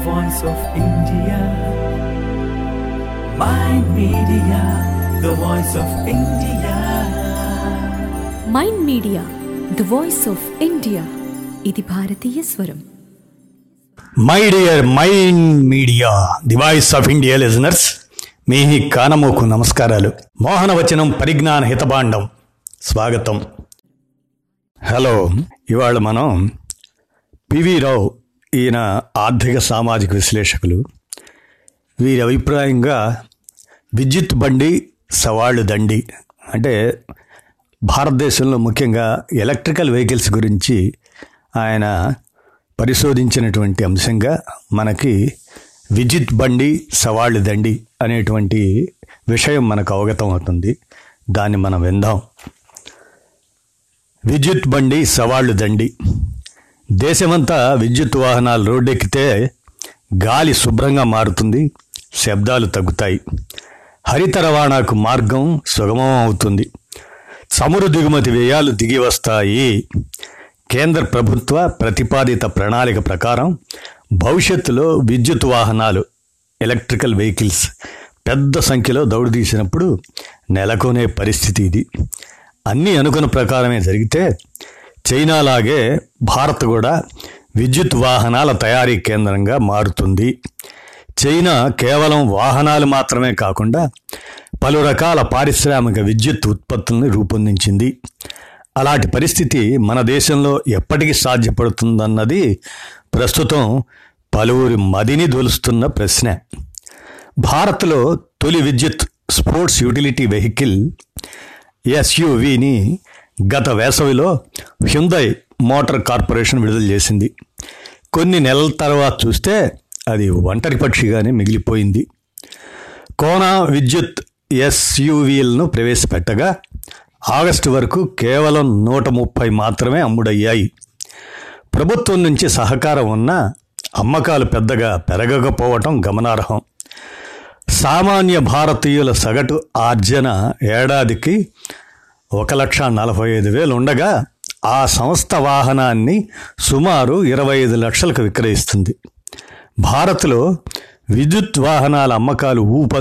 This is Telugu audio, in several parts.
voice of India. Mind Media, the voice of India. Mind Media the voice of India ఇది భారతీయ స్వరం my dear Mind Media the voice of India listeners మీ కానమోకు నమస్కారాలు మోహనవచనం పరిజ్ఞాన హితబాండం స్వాగతం హలో ఇవాళ మనం పివి రావు ఈయన ఆర్థిక సామాజిక విశ్లేషకులు వీరి అభిప్రాయంగా విద్యుత్ బండి సవాళ్ళు దండి అంటే భారతదేశంలో ముఖ్యంగా ఎలక్ట్రికల్ వెహికల్స్ గురించి ఆయన పరిశోధించినటువంటి అంశంగా మనకి విద్యుత్ బండి సవాళ్ళు దండి అనేటువంటి విషయం మనకు అవగతం అవుతుంది దాన్ని మనం విందాం విద్యుత్ బండి సవాళ్ళు దండి దేశమంతా విద్యుత్ వాహనాలు రోడ్డెక్కితే గాలి శుభ్రంగా మారుతుంది శబ్దాలు తగ్గుతాయి హరిత రవాణాకు మార్గం సుగమం అవుతుంది చమురు దిగుమతి వ్యయాలు దిగి వస్తాయి కేంద్ర ప్రభుత్వ ప్రతిపాదిత ప్రణాళిక ప్రకారం భవిష్యత్తులో విద్యుత్ వాహనాలు ఎలక్ట్రికల్ వెహికల్స్ పెద్ద సంఖ్యలో దౌడుతీసినప్పుడు నెలకొనే పరిస్థితి ఇది అన్నీ అనుకున్న ప్రకారమే జరిగితే చైనాలాగే భారత్ కూడా విద్యుత్ వాహనాల తయారీ కేంద్రంగా మారుతుంది చైనా కేవలం వాహనాలు మాత్రమే కాకుండా పలు రకాల పారిశ్రామిక విద్యుత్ ఉత్పత్తులను రూపొందించింది అలాంటి పరిస్థితి మన దేశంలో ఎప్పటికి సాధ్యపడుతుందన్నది ప్రస్తుతం పలువురి మదిని దొలుస్తున్న ప్రశ్న భారత్లో తొలి విద్యుత్ స్పోర్ట్స్ యూటిలిటీ వెహికల్ ఎస్యువిని గత వేసవిలో హ్యుందై మోటార్ కార్పొరేషన్ విడుదల చేసింది కొన్ని నెలల తర్వాత చూస్తే అది ఒంటరి పక్షిగానే మిగిలిపోయింది కోనా విద్యుత్ ఎస్యువీలను ప్రవేశపెట్టగా ఆగస్టు వరకు కేవలం నూట ముప్పై మాత్రమే అమ్ముడయ్యాయి ప్రభుత్వం నుంచి సహకారం ఉన్నా అమ్మకాలు పెద్దగా పెరగకపోవటం గమనార్హం సామాన్య భారతీయుల సగటు ఆర్జన ఏడాదికి ఒక లక్ష నలభై ఐదు వేలు ఉండగా ఆ సంస్థ వాహనాన్ని సుమారు ఇరవై ఐదు లక్షలకు విక్రయిస్తుంది భారత్లో విద్యుత్ వాహనాల అమ్మకాలు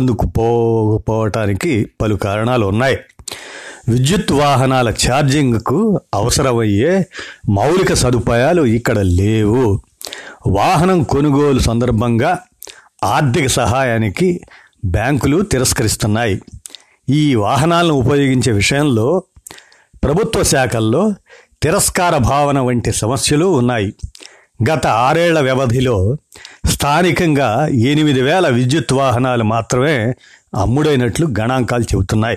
ఊపందుకుపోవటానికి పలు కారణాలు ఉన్నాయి విద్యుత్ వాహనాల ఛార్జింగ్కు అవసరమయ్యే మౌలిక సదుపాయాలు ఇక్కడ లేవు వాహనం కొనుగోలు సందర్భంగా ఆర్థిక సహాయానికి బ్యాంకులు తిరస్కరిస్తున్నాయి ఈ వాహనాలను ఉపయోగించే విషయంలో ప్రభుత్వ శాఖల్లో తిరస్కార భావన వంటి సమస్యలు ఉన్నాయి గత ఆరేళ్ల వ్యవధిలో స్థానికంగా ఎనిమిది వేల విద్యుత్ వాహనాలు మాత్రమే అమ్ముడైనట్లు గణాంకాలు చెబుతున్నాయి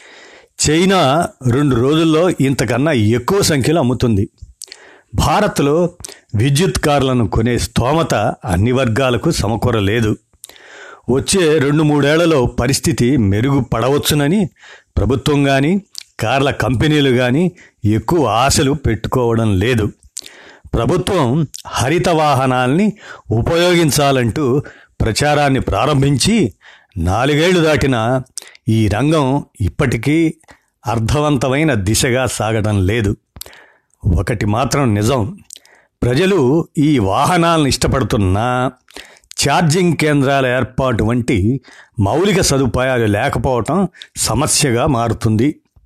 చైనా రెండు రోజుల్లో ఇంతకన్నా ఎక్కువ సంఖ్యలో అమ్ముతుంది భారత్లో విద్యుత్ కార్లను కొనే స్తోమత అన్ని వర్గాలకు సమకూరలేదు వచ్చే రెండు మూడేళ్లలో పరిస్థితి మెరుగుపడవచ్చునని ప్రభుత్వం కానీ కార్ల కంపెనీలు కానీ ఎక్కువ ఆశలు పెట్టుకోవడం లేదు ప్రభుత్వం హరిత వాహనాల్ని ఉపయోగించాలంటూ ప్రచారాన్ని ప్రారంభించి నాలుగేళ్లు దాటిన ఈ రంగం ఇప్పటికీ అర్థవంతమైన దిశగా సాగడం లేదు ఒకటి మాత్రం నిజం ప్రజలు ఈ వాహనాలను ఇష్టపడుతున్నా ఛార్జింగ్ కేంద్రాల ఏర్పాటు వంటి మౌలిక సదుపాయాలు లేకపోవటం సమస్యగా మారుతుంది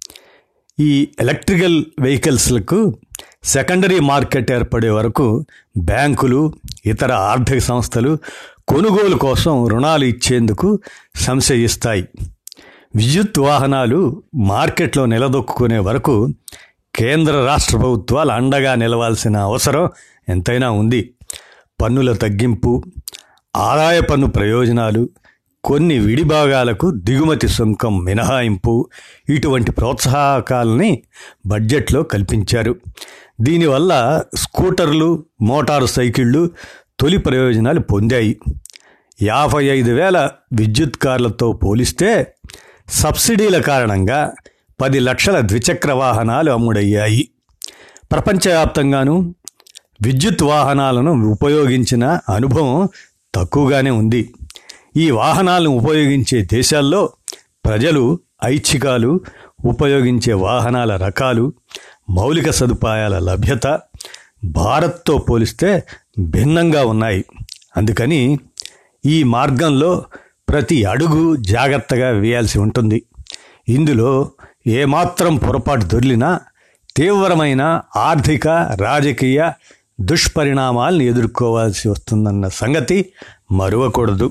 ఈ ఎలక్ట్రికల్ వెహికల్స్లకు సెకండరీ మార్కెట్ ఏర్పడే వరకు బ్యాంకులు ఇతర ఆర్థిక సంస్థలు కొనుగోలు కోసం రుణాలు ఇచ్చేందుకు సంశయిస్తాయి విద్యుత్ వాహనాలు మార్కెట్లో నిలదొక్కునే వరకు కేంద్ర రాష్ట్ర ప్రభుత్వాలు అండగా నిలవాల్సిన అవసరం ఎంతైనా ఉంది పన్నుల తగ్గింపు ఆదాయ పన్ను ప్రయోజనాలు కొన్ని విడిభాగాలకు దిగుమతి సుంకం మినహాయింపు ఇటువంటి ప్రోత్సాహకాలని బడ్జెట్లో కల్పించారు దీనివల్ల స్కూటర్లు మోటారు సైకిళ్ళు తొలి ప్రయోజనాలు పొందాయి యాభై ఐదు వేల విద్యుత్ కార్లతో పోలిస్తే సబ్సిడీల కారణంగా పది లక్షల ద్విచక్ర వాహనాలు అమ్ముడయ్యాయి ప్రపంచవ్యాప్తంగాను విద్యుత్ వాహనాలను ఉపయోగించిన అనుభవం తక్కువగానే ఉంది ఈ వాహనాలను ఉపయోగించే దేశాల్లో ప్రజలు ఐచ్ఛికాలు ఉపయోగించే వాహనాల రకాలు మౌలిక సదుపాయాల లభ్యత భారత్తో పోలిస్తే భిన్నంగా ఉన్నాయి అందుకని ఈ మార్గంలో ప్రతి అడుగు జాగ్రత్తగా వేయాల్సి ఉంటుంది ఇందులో ఏమాత్రం పొరపాటు దొర్లినా తీవ్రమైన ఆర్థిక రాజకీయ దుష్పరిణామాలను ఎదుర్కోవాల్సి వస్తుందన్న సంగతి మరువకూడదు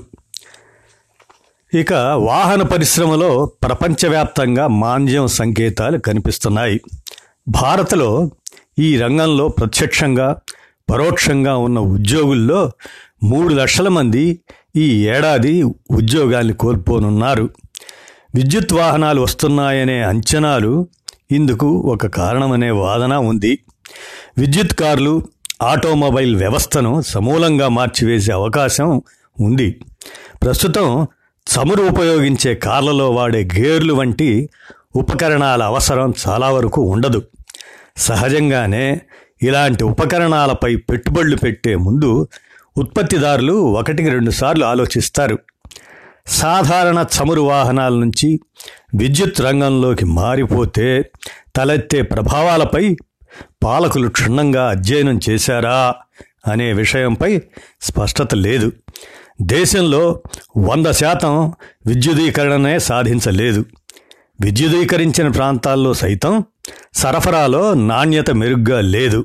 ఇక వాహన పరిశ్రమలో ప్రపంచవ్యాప్తంగా మాంద్యం సంకేతాలు కనిపిస్తున్నాయి భారత్లో ఈ రంగంలో ప్రత్యక్షంగా పరోక్షంగా ఉన్న ఉద్యోగుల్లో మూడు లక్షల మంది ఈ ఏడాది ఉద్యోగాల్ని కోల్పోనున్నారు విద్యుత్ వాహనాలు వస్తున్నాయనే అంచనాలు ఇందుకు ఒక కారణమనే వాదన ఉంది విద్యుత్ కార్లు ఆటోమొబైల్ వ్యవస్థను సమూలంగా మార్చివేసే అవకాశం ఉంది ప్రస్తుతం చమురు ఉపయోగించే కార్లలో వాడే గేర్లు వంటి ఉపకరణాల అవసరం చాలా వరకు ఉండదు సహజంగానే ఇలాంటి ఉపకరణాలపై పెట్టుబడులు పెట్టే ముందు ఉత్పత్తిదారులు ఒకటికి రెండు సార్లు ఆలోచిస్తారు సాధారణ చమురు వాహనాల నుంచి విద్యుత్ రంగంలోకి మారిపోతే తలెత్తే ప్రభావాలపై పాలకులు క్షుణ్ణంగా అధ్యయనం చేశారా అనే విషయంపై స్పష్టత లేదు దేశంలో వంద శాతం విద్యుదీకరణనే సాధించలేదు విద్యుదీకరించిన ప్రాంతాల్లో సైతం సరఫరాలో నాణ్యత మెరుగ్గా లేదు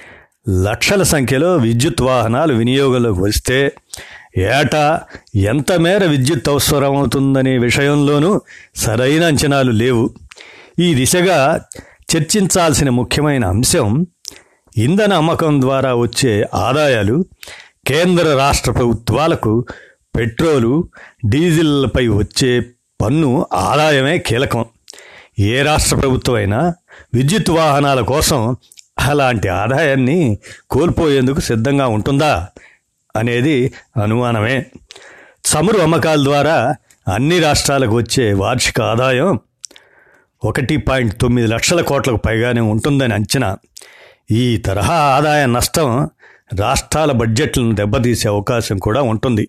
లక్షల సంఖ్యలో విద్యుత్ వాహనాలు వినియోగంలోకి వస్తే ఏటా ఎంత మేర విద్యుత్ అవసరం అవుతుందనే విషయంలోనూ సరైన అంచనాలు లేవు ఈ దిశగా చర్చించాల్సిన ముఖ్యమైన అంశం ఇంధన అమ్మకం ద్వారా వచ్చే ఆదాయాలు కేంద్ర రాష్ట్ర ప్రభుత్వాలకు పెట్రోలు డీజిల్పై వచ్చే పన్ను ఆదాయమే కీలకం ఏ రాష్ట్ర ప్రభుత్వం అయినా విద్యుత్ వాహనాల కోసం అలాంటి ఆదాయాన్ని కోల్పోయేందుకు సిద్ధంగా ఉంటుందా అనేది అనుమానమే చమురు అమ్మకాల ద్వారా అన్ని రాష్ట్రాలకు వచ్చే వార్షిక ఆదాయం ఒకటి పాయింట్ తొమ్మిది లక్షల కోట్లకు పైగానే ఉంటుందని అంచనా ఈ తరహా ఆదాయ నష్టం రాష్ట్రాల బడ్జెట్లను దెబ్బతీసే అవకాశం కూడా ఉంటుంది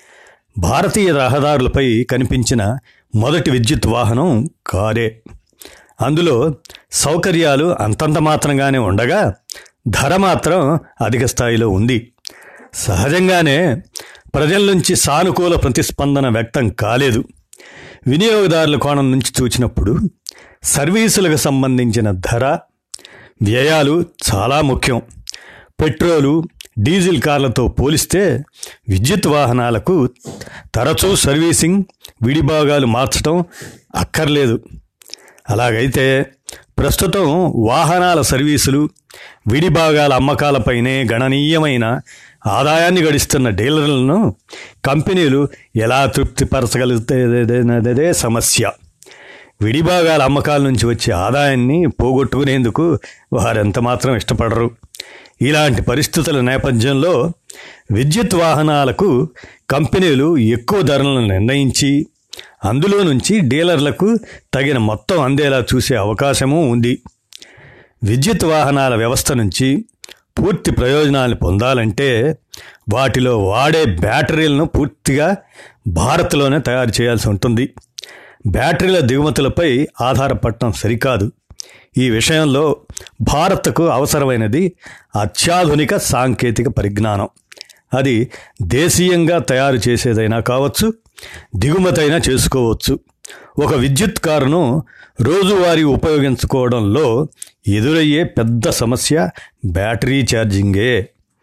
భారతీయ రహదారులపై కనిపించిన మొదటి విద్యుత్ వాహనం కారే అందులో సౌకర్యాలు అంతంత మాత్రంగానే ఉండగా ధర మాత్రం అధిక స్థాయిలో ఉంది సహజంగానే ప్రజల నుంచి సానుకూల ప్రతిస్పందన వ్యక్తం కాలేదు వినియోగదారుల కోణం నుంచి చూచినప్పుడు సర్వీసులకు సంబంధించిన ధర వ్యయాలు చాలా ముఖ్యం పెట్రోలు డీజిల్ కార్లతో పోలిస్తే విద్యుత్ వాహనాలకు తరచూ సర్వీసింగ్ విడిభాగాలు మార్చడం అక్కర్లేదు అలాగైతే ప్రస్తుతం వాహనాల సర్వీసులు విడిభాగాల అమ్మకాలపైనే గణనీయమైన ఆదాయాన్ని గడిస్తున్న డీలర్లను కంపెనీలు ఎలా తృప్తిపరచగలుగుతాయనేదే సమస్య విడిభాగాల అమ్మకాల నుంచి వచ్చే ఆదాయాన్ని పోగొట్టుకునేందుకు వారెంత మాత్రం ఇష్టపడరు ఇలాంటి పరిస్థితుల నేపథ్యంలో విద్యుత్ వాహనాలకు కంపెనీలు ఎక్కువ ధరలను నిర్ణయించి అందులో నుంచి డీలర్లకు తగిన మొత్తం అందేలా చూసే అవకాశమూ ఉంది విద్యుత్ వాహనాల వ్యవస్థ నుంచి పూర్తి ప్రయోజనాలు పొందాలంటే వాటిలో వాడే బ్యాటరీలను పూర్తిగా భారత్లోనే తయారు చేయాల్సి ఉంటుంది బ్యాటరీల దిగుమతులపై ఆధారపడటం సరికాదు ఈ విషయంలో భారత్కు అవసరమైనది అత్యాధునిక సాంకేతిక పరిజ్ఞానం అది దేశీయంగా తయారు చేసేదైనా కావచ్చు దిగుమతైనా చేసుకోవచ్చు ఒక విద్యుత్ కారును రోజువారీ ఉపయోగించుకోవడంలో ఎదురయ్యే పెద్ద సమస్య బ్యాటరీ ఛార్జింగే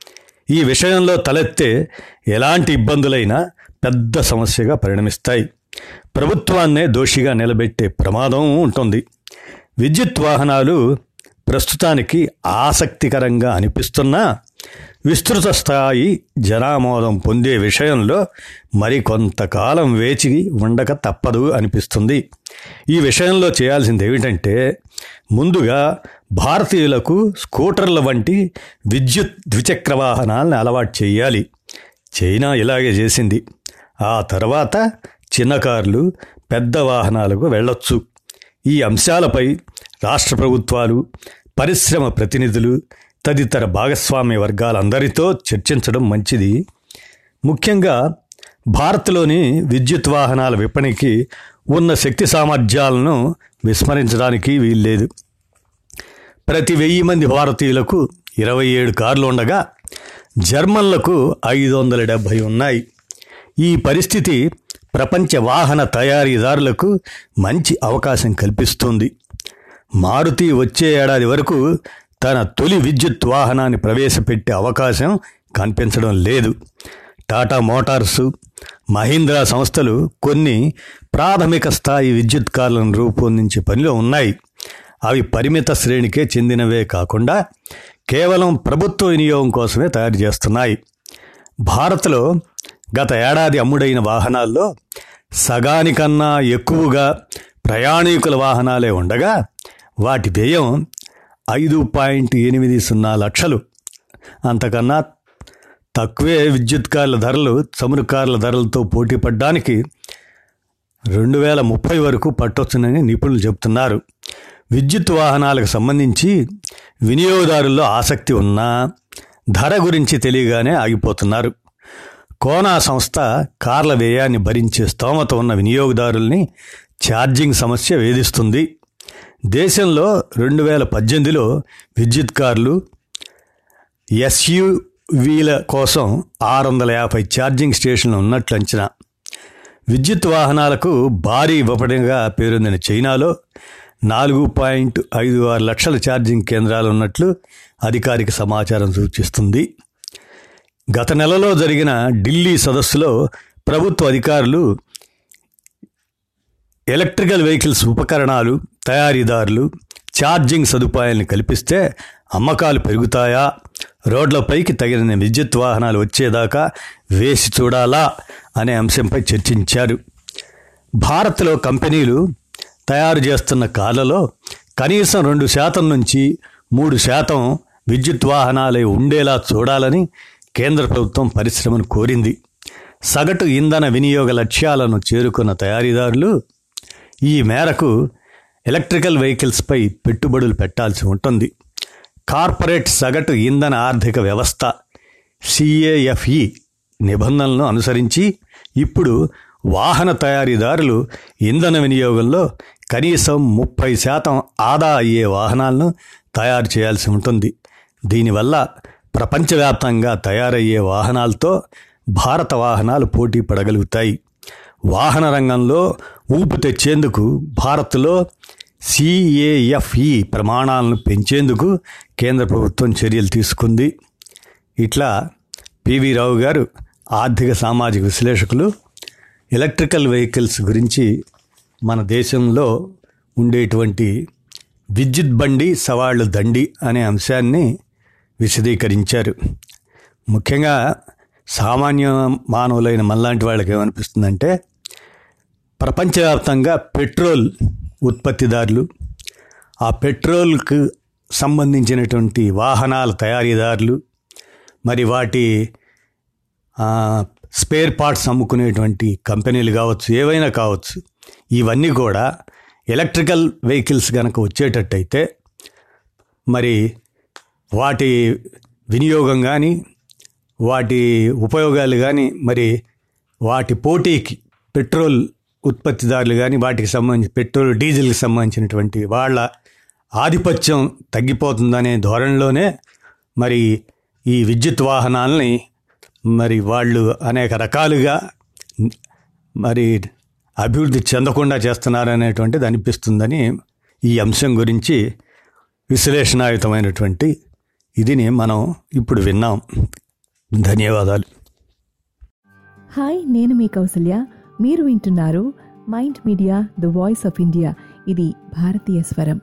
ఈ విషయంలో తలెత్తే ఎలాంటి ఇబ్బందులైనా పెద్ద సమస్యగా పరిణమిస్తాయి ప్రభుత్వాన్నే దోషిగా నిలబెట్టే ప్రమాదం ఉంటుంది విద్యుత్ వాహనాలు ప్రస్తుతానికి ఆసక్తికరంగా అనిపిస్తున్నా విస్తృత స్థాయి జనామోదం పొందే విషయంలో మరికొంతకాలం వేచి ఉండక తప్పదు అనిపిస్తుంది ఈ విషయంలో చేయాల్సింది ఏమిటంటే ముందుగా భారతీయులకు స్కూటర్ల వంటి విద్యుత్ ద్విచక్ర వాహనాలను అలవాటు చేయాలి చైనా ఇలాగే చేసింది ఆ తర్వాత చిన్న కార్లు పెద్ద వాహనాలకు వెళ్ళొచ్చు ఈ అంశాలపై రాష్ట్ర ప్రభుత్వాలు పరిశ్రమ ప్రతినిధులు తదితర భాగస్వామ్య వర్గాలందరితో చర్చించడం మంచిది ముఖ్యంగా భారత్లోని విద్యుత్ వాహనాల విపణికి ఉన్న శక్తి సామర్థ్యాలను విస్మరించడానికి వీల్లేదు ప్రతి వెయ్యి మంది భారతీయులకు ఇరవై ఏడు కార్లు ఉండగా జర్మన్లకు ఐదు వందల డెబ్భై ఉన్నాయి ఈ పరిస్థితి ప్రపంచ వాహన తయారీదారులకు మంచి అవకాశం కల్పిస్తుంది మారుతి వచ్చే ఏడాది వరకు తన తొలి విద్యుత్ వాహనాన్ని ప్రవేశపెట్టే అవకాశం కనిపించడం లేదు టాటా మోటార్సు మహీంద్రా సంస్థలు కొన్ని ప్రాథమిక స్థాయి విద్యుత్ కార్లను రూపొందించే పనిలో ఉన్నాయి అవి పరిమిత శ్రేణికే చెందినవే కాకుండా కేవలం ప్రభుత్వ వినియోగం కోసమే తయారు చేస్తున్నాయి భారత్లో గత ఏడాది అమ్ముడైన వాహనాల్లో సగానికన్నా ఎక్కువగా ప్రయాణికుల వాహనాలే ఉండగా వాటి వ్యయం ఐదు పాయింట్ ఎనిమిది సున్నా లక్షలు అంతకన్నా తక్కువే విద్యుత్ కార్ల ధరలు చమురు కార్ల ధరలతో పోటీ పడ్డానికి రెండు వేల ముప్పై వరకు పట్టొచ్చునని నిపుణులు చెబుతున్నారు విద్యుత్ వాహనాలకు సంబంధించి వినియోగదారుల్లో ఆసక్తి ఉన్నా ధర గురించి తెలియగానే ఆగిపోతున్నారు కోనా సంస్థ కార్ల వ్యయాన్ని భరించే స్తోమత ఉన్న వినియోగదారుల్ని ఛార్జింగ్ సమస్య వేధిస్తుంది దేశంలో రెండు వేల పద్దెనిమిదిలో విద్యుత్ కార్లు ఎస్యూవీల కోసం ఆరు వందల యాభై ఛార్జింగ్ స్టేషన్లు ఉన్నట్లు అంచనా విద్యుత్ వాహనాలకు భారీ విపణిగా పేరొందిన చైనాలో నాలుగు పాయింట్ ఐదు ఆరు లక్షల ఛార్జింగ్ కేంద్రాలు ఉన్నట్లు అధికారిక సమాచారం సూచిస్తుంది గత నెలలో జరిగిన ఢిల్లీ సదస్సులో ప్రభుత్వ అధికారులు ఎలక్ట్రికల్ వెహికల్స్ ఉపకరణాలు తయారీదారులు ఛార్జింగ్ సదుపాయాలను కల్పిస్తే అమ్మకాలు పెరుగుతాయా రోడ్లపైకి తగిన విద్యుత్ వాహనాలు వచ్చేదాకా వేసి చూడాలా అనే అంశంపై చర్చించారు భారత్లో కంపెనీలు తయారు చేస్తున్న కార్లలో కనీసం రెండు శాతం నుంచి మూడు శాతం విద్యుత్ వాహనాలే ఉండేలా చూడాలని కేంద్ర ప్రభుత్వం పరిశ్రమను కోరింది సగటు ఇంధన వినియోగ లక్ష్యాలను చేరుకున్న తయారీదారులు ఈ మేరకు ఎలక్ట్రికల్ వెహికల్స్పై పెట్టుబడులు పెట్టాల్సి ఉంటుంది కార్పొరేట్ సగటు ఇంధన ఆర్థిక వ్యవస్థ సిఏఎఫ్ఈ నిబంధనలను అనుసరించి ఇప్పుడు వాహన తయారీదారులు ఇంధన వినియోగంలో కనీసం ముప్పై శాతం ఆదా అయ్యే వాహనాలను తయారు చేయాల్సి ఉంటుంది దీనివల్ల ప్రపంచవ్యాప్తంగా తయారయ్యే వాహనాలతో భారత వాహనాలు పోటీ పడగలుగుతాయి వాహన రంగంలో ఊపు తెచ్చేందుకు భారత్లో సిఏఎఫ్ఈ ప్రమాణాలను పెంచేందుకు కేంద్ర ప్రభుత్వం చర్యలు తీసుకుంది ఇట్లా పివి రావు గారు ఆర్థిక సామాజిక విశ్లేషకులు ఎలక్ట్రికల్ వెహికల్స్ గురించి మన దేశంలో ఉండేటువంటి విద్యుత్ బండి సవాళ్ళు దండి అనే అంశాన్ని విశదీకరించారు ముఖ్యంగా సామాన్య మానవులైన మనలాంటి వాళ్ళకి ఏమనిపిస్తుందంటే ప్రపంచవ్యాప్తంగా పెట్రోల్ ఉత్పత్తిదారులు ఆ పెట్రోల్కు సంబంధించినటువంటి వాహనాల తయారీదారులు మరి వాటి స్పేర్ పార్ట్స్ అమ్ముకునేటువంటి కంపెనీలు కావచ్చు ఏవైనా కావచ్చు ఇవన్నీ కూడా ఎలక్ట్రికల్ వెహికల్స్ కనుక వచ్చేటట్టయితే మరి వాటి వినియోగం కానీ వాటి ఉపయోగాలు కానీ మరి వాటి పోటీకి పెట్రోల్ ఉత్పత్తిదారులు కానీ వాటికి సంబంధించి పెట్రోల్ డీజిల్కి సంబంధించినటువంటి వాళ్ళ ఆధిపత్యం తగ్గిపోతుందనే ధోరణిలోనే మరి ఈ విద్యుత్ వాహనాలని మరి వాళ్ళు అనేక రకాలుగా మరి అభివృద్ధి చెందకుండా చేస్తున్నారనేటువంటిది అనిపిస్తుందని ఈ అంశం గురించి విశ్లేషణాయుతమైనటువంటి ఇదిని మనం ఇప్పుడు విన్నాం ధన్యవాదాలు హాయ్ నేను మీ కౌసల్య మీరు వింటున్నారు Mind Media the voice of India ఇది భారతీయ స్వరం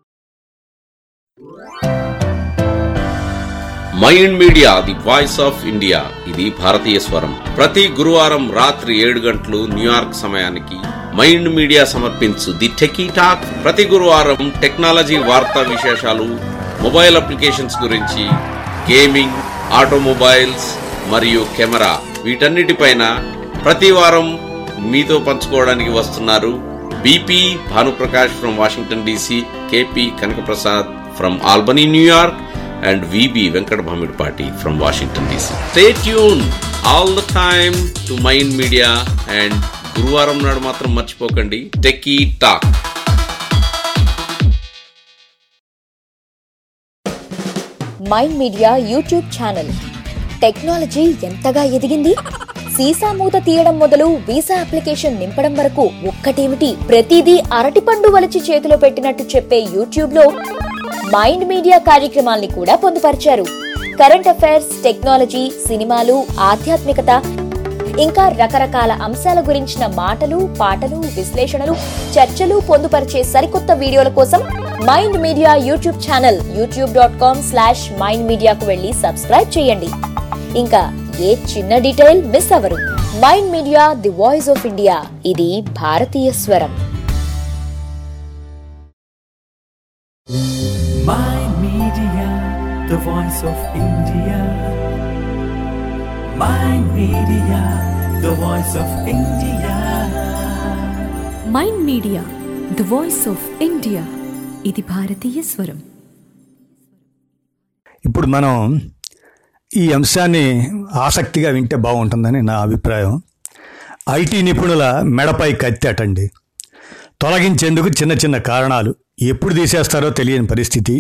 Mind Media the voice of India ఇది భారతీయ స్వరం ప్రతి గురువారం రాత్రి ఏడు గంటలు న్యూయార్క్ సమయానికి మైండ్ మీడియా సమర్పించు ది టెకీ టాక్ ప్రతి గురువారం టెక్నాలజీ వార్తా విశేషాలు మొబైల్ అప్లికేషన్స్ గురించి గేమింగ్ ఆటోమొబైల్స్ మరియు కెమెరా వీటన్నిటిపైన ప్రతి వారం మీతో పంచుకోవడానికి వస్తున్నారు BP Bhanuprakash from Washington DC KP Kanakaprasad from Albany New York and VB Venkat Bhamidpati from Washington DC. Stay tuned all the time to Mind Media and గురువారం నాడు మాత్రం మర్చిపోకండి Techie Talk Mind Media YouTube channel technology ఎంతగా ఎదిగింది సీసా మూత తీయడం మొదలు వీసా అప్లికేషన్ నింపడం వరకు ఒక్కటేమిటి ప్రతిదీ అరటిపండు వలిచి చేతిలో పెట్టినట్టు చెప్పే యూట్యూబ్ లో మైండ్ మీడియా కార్యక్రమాల్ని కూడా పొందుపరిచారు కరెంట్ అఫైర్స్ టెక్నాలజీ సినిమాలు ఆధ్యాత్మికత ఇంకా రకరకాల అంశాల గురించిన మాటలు పాటలు విశ్లేషణలు చర్చలు పొందుపరిచే సరికొత్త వీడియోల కోసం Mind Media YouTube channel YouTube dot com slash Mind మీడియాకు వెళ్ళి సబ్స్క్రైబ్ చేయండి ఇంకా ఏ చిన్న డీటెయిల్ మిస్ అవరు Mind Media the voice of India ఇది భారతీయ స్వరం Mind Media, the voice of India. Mind Media, the voice of India. Mind Media the voice of India ఇది భారతీయ స్వరం ఇప్పుడు మనం ఈ అంశాన్ని ఆసక్తిగా వింటే బాగుంటుందని నా అభిప్రాయం ఐటీ నిపుణుల మెడపై కత్తి అటండి తొలగించేందుకు చిన్న చిన్న కారణాలు ఎప్పుడు తీసేస్తారో తెలియని పరిస్థితి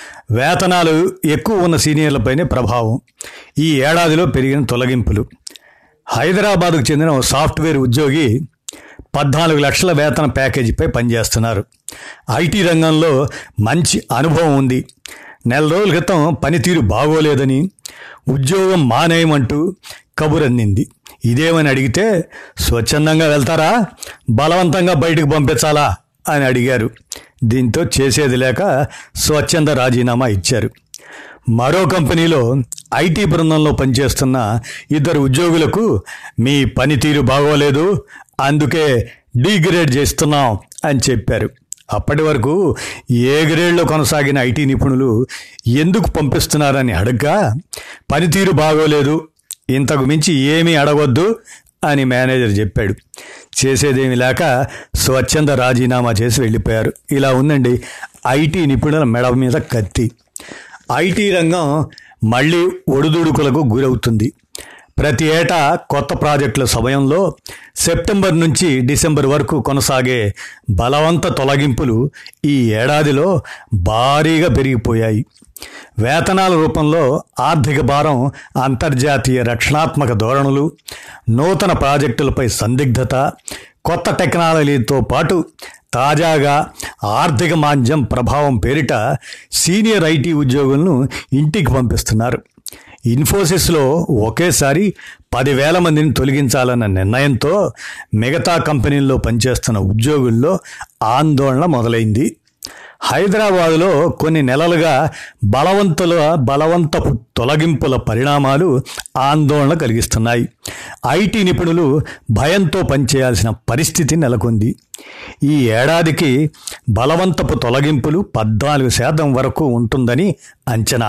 వేతనాలు ఎక్కువ ఉన్న సీనియర్లపైనే ప్రభావం ఈ ఏడాదిలో పెరిగిన తొలగింపులు హైదరాబాద్కు చెందిన ఓ సాఫ్ట్వేర్ ఉద్యోగి పద్నాలుగు లక్షల వేతన ప్యాకేజీపై పనిచేస్తున్నారు ఐటీ రంగంలో మంచి అనుభవం ఉంది నెల రోజుల క్రితం పనితీరు బాగోలేదని ఉద్యోగం మానేయమంటూ కబురందింది ఇదేమని అడిగితే స్వచ్ఛందంగా వెళ్తారా బలవంతంగా బయటకు పంపించాలా అని అడిగారు దీంతో చేసేది లేక స్వచ్ఛంద రాజీనామా ఇచ్చారు మరో కంపెనీలో ఐటీ బృందంలో పనిచేస్తున్న ఇద్దరు ఉద్యోగులకు మీ పనితీరు బాగోలేదు అందుకే డీగ్రేడ్ చేస్తున్నాం అని చెప్పారు అప్పటి వరకు ఏ గ్రేడ్లో కొనసాగిన ఐటీ నిపుణులు ఎందుకు పంపిస్తున్నారని అడగ్గా పనితీరు బాగోలేదు ఇంతకు మించి ఏమీ అడగొద్దు అని మేనేజర్ చెప్పాడు చేసేదేమి లేక స్వచ్ఛంద రాజీనామా చేసి వెళ్ళిపోయారు ఇలా ఉందండి ఐటీ నిపుణుల మెడ మీద కత్తి ఐటీ రంగం మళ్ళీ ఒడిదుడుకులకు గురవుతుంది ప్రతి ఏటా కొత్త ప్రాజెక్టుల సమయంలో సెప్టెంబర్ నుంచి డిసెంబర్ వరకు కొనసాగే బలవంత తొలగింపులు ఈ ఏడాదిలో భారీగా పెరిగిపోయాయి వేతనాల రూపంలో ఆర్థిక భారం అంతర్జాతీయ రక్షణాత్మక ధోరణులు నూతన ప్రాజెక్టులపై సందిగ్ధత కొత్త టెక్నాలజీతో పాటు తాజాగా ఆర్థిక మాంద్యం ప్రభావం పేరిట సీనియర్ ఐటీ ఉద్యోగులను ఇంటికి పంపిస్తున్నారు ఇన్ఫోసిస్లో ఒకేసారి పదివేల మందిని తొలగించాలన్న నిర్ణయంతో మిగతా కంపెనీల్లో పనిచేస్తున్న ఉద్యోగుల్లో ఆందోళన మొదలైంది హైదరాబాదులో కొన్ని నెలలుగా బలవంతుల బలవంతపు తొలగింపుల పరిణామాలు ఆందోళన కలిగిస్తున్నాయి ఐటీ నిపుణులు భయంతో పనిచేయాల్సిన పరిస్థితి నెలకొంది ఈ ఏడాదికి బలవంతపు తొలగింపులు పద్నాలుగు శాతం వరకు ఉంటుందని అంచనా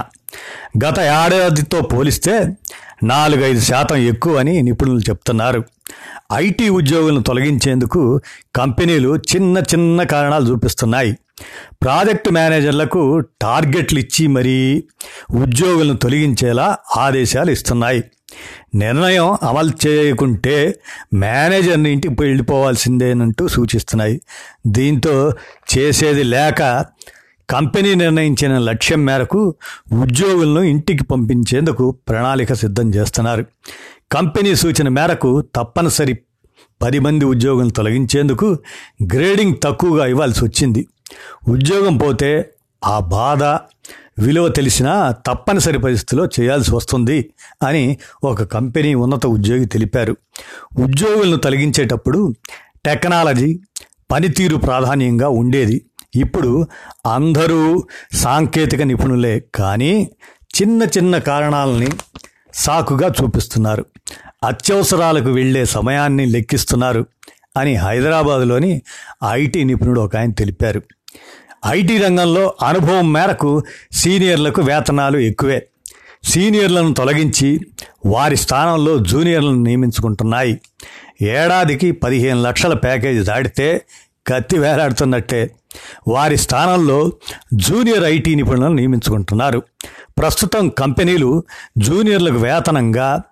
గత ఏడాదితో పోలిస్తే నాలుగైదు శాతం ఎక్కువ అని నిపుణులు చెప్తున్నారు ఐటీ ఉద్యోగులను తొలగించేందుకు కంపెనీలు చిన్న చిన్న కారణాలు చూపిస్తున్నాయి ప్రాజెక్టు మేనేజర్లకు టార్గెట్లు ఇచ్చి మరీ ఉద్యోగులను తొలగించేలా ఆదేశాలు ఇస్తున్నాయి నిర్ణయం అమలు చేయకుంటే మేనేజర్ని ఇంటికి వెళ్ళిపోవాల్సిందేనంటూ సూచిస్తున్నాయి దీంతో చేసేది లేక కంపెనీ నిర్ణయించిన లక్ష్యం మేరకు ఉద్యోగులను ఇంటికి పంపించేందుకు ప్రణాళిక సిద్ధం చేస్తున్నారు కంపెనీ సూచన మేరకు తప్పనిసరి పది మంది ఉద్యోగులను తొలగించేందుకు గ్రేడింగ్ తక్కువగా ఇవ్వాల్సి వచ్చింది ఉద్యోగం పోతే ఆ బాధ విలువ తెలిసినా తప్పనిసరి పరిస్థితిలో చేయాల్సి వస్తుంది అని ఒక కంపెనీ ఉన్నత ఉద్యోగి తెలిపారు ఉద్యోగులను తొలగించేటప్పుడు టెక్నాలజీ పనితీరు ప్రాధాన్యంగా ఉండేది ఇప్పుడు అందరూ సాంకేతిక నిపుణులే కానీ చిన్న చిన్న కారణాలని సాకుగా చూపిస్తున్నారు అత్యవసరాలకు వెళ్ళే సమయాన్ని లెక్కిస్తున్నారు అని హైదరాబాదులోని ఐటీ నిపుణుడు ఒక ఆయన తెలిపారు ఐటీ రంగంలో అనుభవం మేరకు సీనియర్లకు వేతనాలు ఎక్కువే సీనియర్లను తొలగించి వారి స్థానంలో జూనియర్లను నియమించుకుంటున్నాయి ఏడాదికి పదిహేను లక్షల ప్యాకేజీ దాటితే కత్తి వేలాడుతున్నట్టే వారి స్థానంలో జూనియర్ ఐటీ నిపుణులను నియమించుకుంటున్నారు ప్రస్తుతం కంపెనీలు జూనియర్లకు వేతనంగా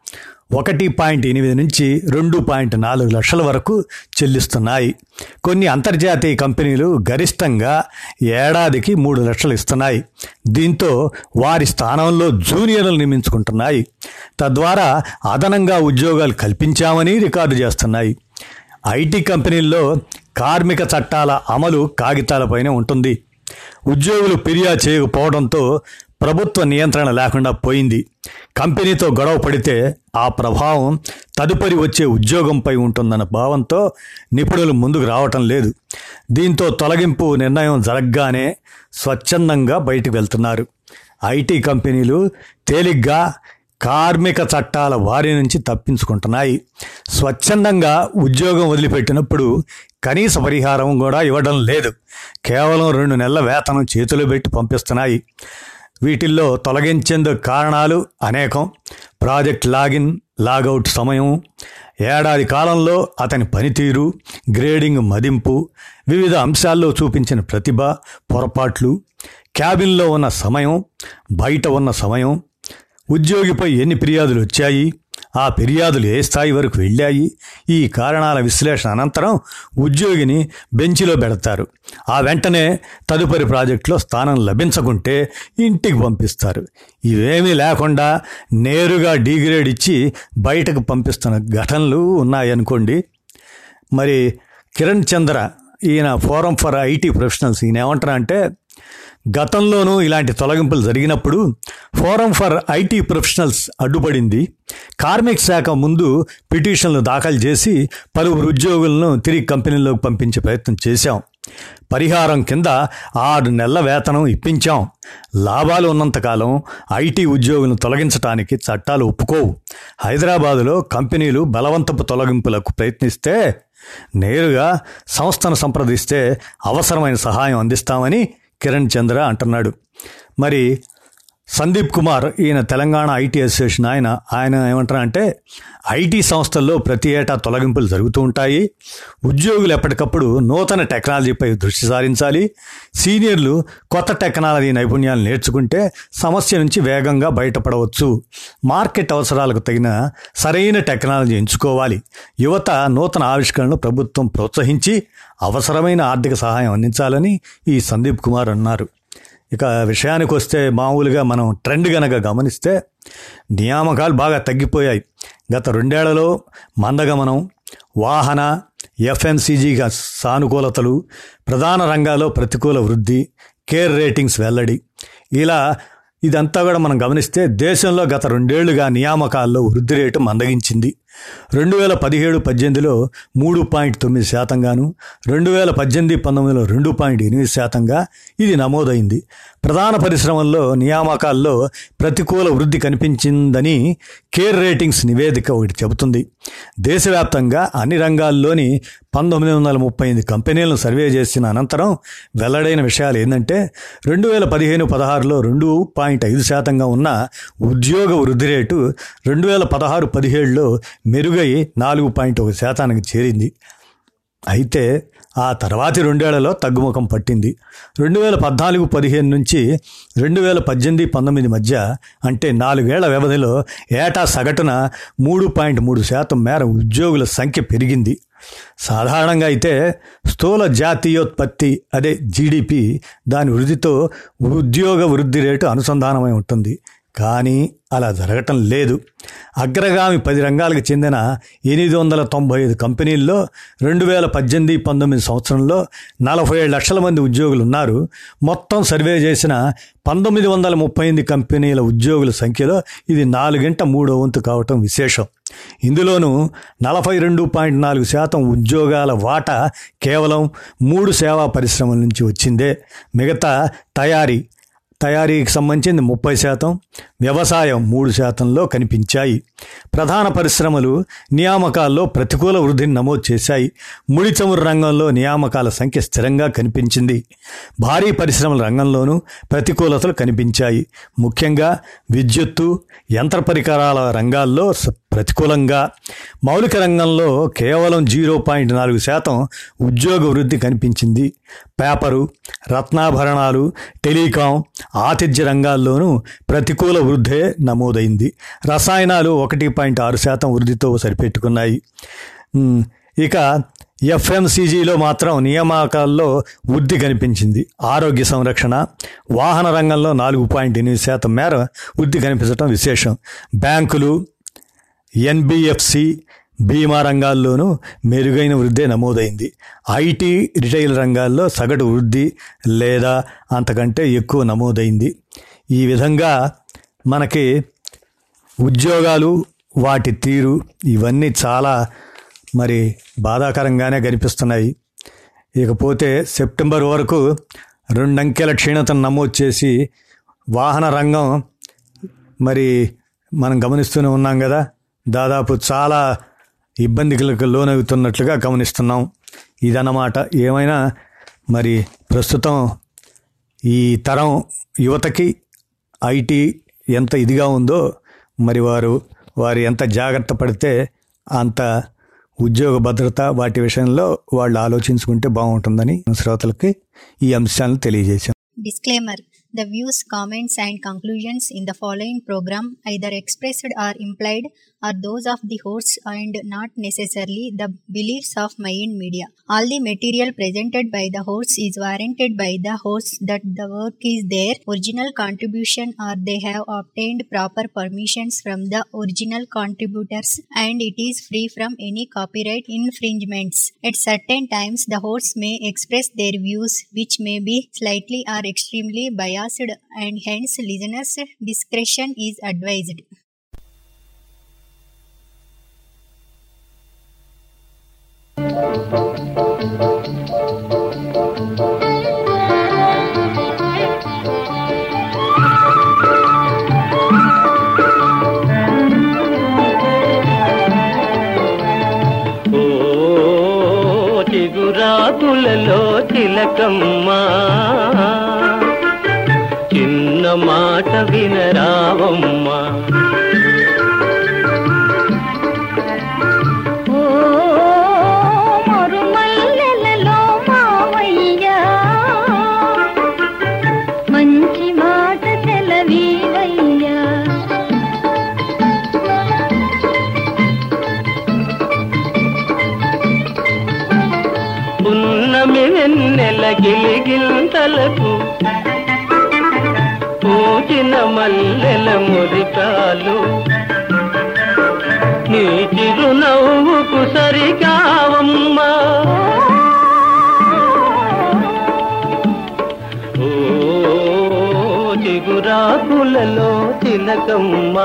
ఒకటి పాయింట్ ఎనిమిది నుంచి రెండు పాయింట్ నాలుగు లక్షల వరకు చెల్లిస్తున్నాయి కొన్ని అంతర్జాతీయ కంపెనీలు గరిష్టంగా ఏడాదికి మూడు లక్షలు ఇస్తున్నాయి దీంతో వారి స్థానంలో జూనియర్లు నియమించుకుంటున్నాయి తద్వారా అదనంగా ఉద్యోగాలు కల్పించామని రికార్డు చేస్తున్నాయి ఐటీ కంపెనీల్లో కార్మిక చట్టాల అమలు కాగితాలపైనే ఉంటుంది ఉద్యోగులు ఫిర్యాదు చేయకపోవడంతో ప్రభుత్వ నియంత్రణ లేకుండా పోయింది కంపెనీతో గొడవ పడితే ఆ ప్రభావం తదుపరి వచ్చే ఉద్యోగంపై ఉంటుందన్న భావంతో నిపుణులు ముందుకు రావటం లేదు దీంతో తొలగింపు నిర్ణయం జరగగానే స్వచ్ఛందంగా బయటకు వెళ్తున్నారు ఐటీ కంపెనీలు తేలిగ్గా కార్మిక చట్టాల వారి నుంచి తప్పించుకుంటున్నాయి స్వచ్ఛందంగా ఉద్యోగం వదిలిపెట్టినప్పుడు కనీస పరిహారం కూడా ఇవ్వడం లేదు కేవలం రెండు నెలల వేతనం చేతిలో పెట్టి పంపిస్తున్నాయి వీటిల్లో తొలగించేందుకు కారణాలు అనేకం ప్రాజెక్ట్ లాగిన్ లాగౌట్ సమయం ఏడాది కాలంలో అతని పనితీరు గ్రేడింగ్ మదింపు వివిధ అంశాల్లో చూపించిన ప్రతిభ పొరపాట్లు క్యాబిన్లో ఉన్న సమయం బయట ఉన్న సమయం ఉద్యోగిపై ఎన్ని ఫిర్యాదులు వచ్చాయి ఆ ఫిర్యాదులు ఏ స్థాయి వరకు వెళ్ళాయి ఈ కారణాల విశ్లేషణ అనంతరం ఉద్యోగిని బెంచిలో పెడతారు ఆ వెంటనే తదుపరి ప్రాజెక్టులో స్థానం లభించకుంటే ఇంటికి పంపిస్తారు ఇవేమీ లేకుండా నేరుగా డిగ్రేడ్ ఇచ్చి బయటకు పంపిస్తున్న ఘటనలు ఉన్నాయనుకోండి మరి కిరణ్ చంద్ర ఈయన ఫోరం ఫర్ ఐటీ ప్రొఫెషనల్స్ ఈయన ఏమంటారా అంటే గతంలోనూ ఇలాంటి తొలగింపులు జరిగినప్పుడు ఫోరం ఫర్ ఐటీ ప్రొఫెషనల్స్ అడ్డుపడింది కార్మిక శాఖ ముందు పిటిషన్లు దాఖలు చేసి పలువురు ఉద్యోగులను తిరిగి కంపెనీలోకి పంపించే ప్రయత్నం చేశాం పరిహారం కింద ఆరు నెలల వేతనం ఇప్పించాం లాభాలు ఉన్నంతకాలం ఐటీ ఉద్యోగులను తొలగించడానికి చట్టాలు ఒప్పుకోవు హైదరాబాదులో కంపెనీలు బలవంతపు తొలగింపులకు ప్రయత్నిస్తే నేరుగా సంస్థను సంప్రదిస్తే అవసరమైన సహాయం అందిస్తామని కిరణ్ చంద్ర అంటున్నాడు మరి సందీప్ కుమార్ ఈయన తెలంగాణ ఐటీ అసోసియేషన్ ఆయన ఆయన ఏమంటారంటే ఐటీ సంస్థల్లో ప్రతి ఏటా తొలగింపులు జరుగుతూ ఉంటాయి ఉద్యోగులు ఎప్పటికప్పుడు నూతన టెక్నాలజీపై దృష్టి సారించాలి సీనియర్లు కొత్త టెక్నాలజీ నైపుణ్యాలు నేర్చుకుంటే సమస్య నుంచి వేగంగా బయటపడవచ్చు మార్కెట్ అవసరాలకు తగిన సరైన టెక్నాలజీ ఎంచుకోవాలి యువత నూతన ఆవిష్కరణలు ప్రభుత్వం ప్రోత్సహించి అవసరమైన ఆర్థిక సహాయం అందించాలని ఈ సందీప్ కుమార్ అన్నారు ఇక విషయానికి వస్తే మామూలుగా మనం ట్రెండ్ గనక గమనిస్తే నియామకాలు బాగా తగ్గిపోయాయి గత రెండేళ్లలో మందగమనం వాహన ఎఫ్ఎంసీజీగా సానుకూలతలు ప్రధాన రంగాల్లో ప్రతికూల వృద్ధి కేర్ రేటింగ్స్ వెల్లడి ఇలా ఇదంతా కూడా మనం గమనిస్తే దేశంలో గత రెండేళ్లుగా నియామకాల్లో వృద్ధి రేటు మందగించింది రెండు వేల పదిహేడు పద్దెనిమిదిలో మూడు పాయింట్ తొమ్మిది శాతంగాను రెండు వేల పద్దెనిమిది పంతొమ్మిదిలో రెండు పాయింట్ ఎనిమిది శాతంగా ఇది నమోదైంది ప్రధాన పరిశ్రమల్లో నియామకాల్లో ప్రతికూల వృద్ధి కనిపించిందని కేర్ రేటింగ్స్ నివేదిక ఒకటి చెబుతుంది దేశవ్యాప్తంగా అన్ని రంగాల్లోని పంతొమ్మిది వందల ముప్పై ఎనిమిది కంపెనీలను సర్వే చేసిన అనంతరం వెల్లడైన విషయాలు ఏంటంటే రెండు వేల పదిహేను పదహారులో రెండు పాయింట్ ఐదు శాతంగా ఉన్న ఉద్యోగ వృద్ధి రేటు రెండు వేల పదహారు పదిహేడులో మెరుగై నాలుగు పాయింట్ ఒక శాతానికి చేరింది అయితే ఆ తర్వాతి రెండేళ్లలో తగ్గుముఖం పట్టింది రెండు వేల పద్నాలుగు పదిహేను నుంచి రెండు వేల పద్దెనిమిది పంతొమ్మిది మధ్య అంటే నాలుగేళ్ల వ్యవధిలో ఏటా సగటున మూడు పాయింట్ మూడు శాతం మేర ఉద్యోగుల సంఖ్య పెరిగింది సాధారణంగా అయితే స్థూల జాతీయోత్పత్తి అదే జీడిపి దాని వృద్ధితో ఉద్యోగ వృద్ధి రేటు అనుసంధానమై ఉంటుంది కానీ అలా జరగటం లేదు అగ్రగామి పది రంగాలకు చెందిన ఎనిమిది వందల తొంభై ఐదు కంపెనీల్లో రెండు వేల పద్దెనిమిది పంతొమ్మిది సంవత్సరంలో నలభై ఏడు లక్షల మంది ఉద్యోగులు ఉన్నారు మొత్తం సర్వే చేసిన పంతొమ్మిది వందల ముప్పై ఎనిమిది కంపెనీల ఉద్యోగుల సంఖ్యలో ఇది నాలుగింట మూడో వంతు కావటం విశేషం ఇందులోనూ నలభై రెండు పాయింట్ నాలుగు శాతం ఉద్యోగాల వాటా కేవలం మూడు సేవా పరిశ్రమల నుంచి వచ్చిందే మిగతా తయారీ తయారీకి సంబంధించింది ముప్పై శాతం వ్యవసాయం మూడు శాతంలో కనిపించాయి ప్రధాన పరిశ్రమలు నియామకాల్లో ప్రతికూల వృద్ధిని నమోదు చేశాయి ముడి చమురు రంగంలో నియామకాల సంఖ్య స్థిరంగా కనిపించింది భారీ పరిశ్రమల రంగంలోనూ ప్రతికూలతలు కనిపించాయి ముఖ్యంగా విద్యుత్తు యంత్ర పరికరాల రంగాల్లో స- ప్రతికూలంగా మౌలిక రంగంలో కేవలం జీరో పాయింట్ నాలుగు శాతం ఉద్యోగ వృద్ధి కనిపించింది పేపరు రత్నాభరణాలు టెలికాం ఆతిథ్య రంగాల్లోనూ ప్రతికూల వృద్ధే నమోదైంది రసాయనాలు ఒకటి పాయింట్ ఆరు శాతం వృద్ధితో సరిపెట్టుకున్నాయి ఉమ్, ఇక ఎఫ్ఎంసీజీలో మాత్రం నియామకాల్లో వృద్ధి కనిపించింది ఆరోగ్య సంరక్షణ వాహన రంగంలో నాలుగు పాయింట్ ఎనిమిది శాతం మేర వృద్ధి కనిపించడం విశేషం బ్యాంకులు ఎన్బిఎఫ్సి బీమా రంగాల్లోనూ మెరుగైన వృద్ధి నమోదైంది ఐటీ రిటైల్ రంగాల్లో సగటు వృద్ధి లేదా అంతకంటే ఎక్కువ నమోదైంది ఈ విధంగా మనకి ఉద్యోగాలు వాటి తీరు ఇవన్నీ చాలా మరి బాధాకరంగానే కనిపిస్తున్నాయి ఇకపోతే సెప్టెంబర్ వరకు రెండంకెల క్షీణతను నమోదు చేసి వాహన రంగం మరి మనం గమనిస్తూనే ఉన్నాం కదా దాదాపు చాలా ఇబ్బందికి లోనవుతున్నట్లుగా గమనిస్తున్నాం ఇదన్నమాట ఏమైనా మరి ప్రస్తుతం ఈ తరం యువతకి ఐటీ ఎంత ఇదిగా ఉందో మరి వారు వారు ఎంత జాగ్రత్త పడితే అంత ఉద్యోగ భద్రత వాటి విషయంలో వాళ్ళు ఆలోచించుకుంటే బాగుంటుందని శ్రోతలకి ఈ అంశాలను తెలియజేశాం Disclaimer The views, comments, and conclusions in the following program, either expressed or implied, are those of the hosts and not necessarily the beliefs of Mayan Media. All the material presented by the hosts is warranted by the hosts that the work is their original contribution or they have obtained proper permissions from the original contributors and it is free from any copyright infringements. At certain times, the hosts may express their views which may be slightly or extremely biased and hence listeners' discretion is advised. ఓ చిగురాకులలో తిలకమ్మ చిన్న మాట వినరావమ్మా ఓ మరుమల్లెలలో మావయ్య మంచి మాట సెలవీవయ్యా పున్నమి వెన్నెల గిలిగింతలకు పూచిన మల్లెల మురికాలు నీ చిరునవ్వుకు సరికావమ్మా ఓ చిగురాకులలో తిలకమ్మా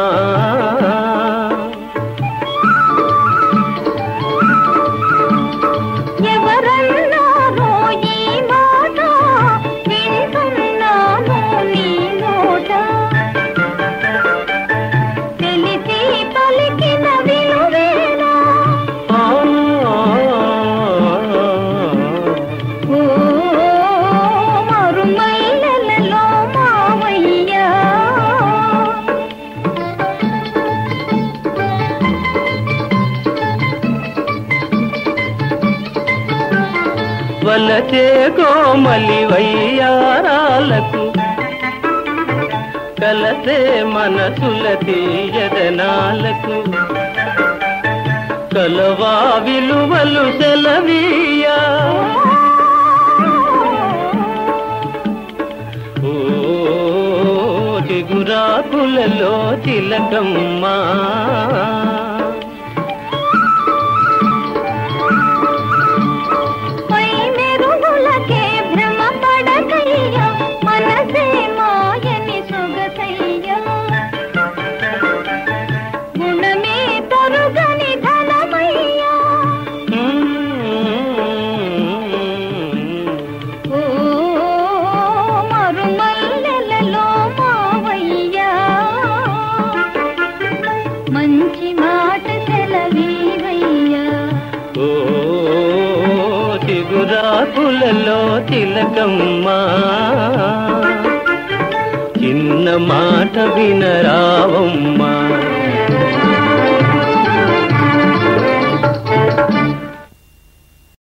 ఎవరన్నారో ఈ మాట వింటున్నాను నీ నోట తెలిసి పలికిన విలువేనా ఆ ఓ మరుమల్లెలలో మావయ్యా వలచే కోమలి వయ్యారాలకు కలసే మనసుల తీయదనాలకు కలవా విలువలు సెలవీయా ఓ చిగురాకులలో తిలకమ్మా పై మెరుగులకే భ్రమ పడకయ్యా మనసే మాయని సొగసయ్యా గుణమే తరుగని ధనమయ్యా ఓ మరుమల్లెలలో మావయ్యా మంచి మాట సెలవీవయ్యా ఓ చిగురాకులలో తిలకమ్మా చిన్న మాట వినరావమ్మా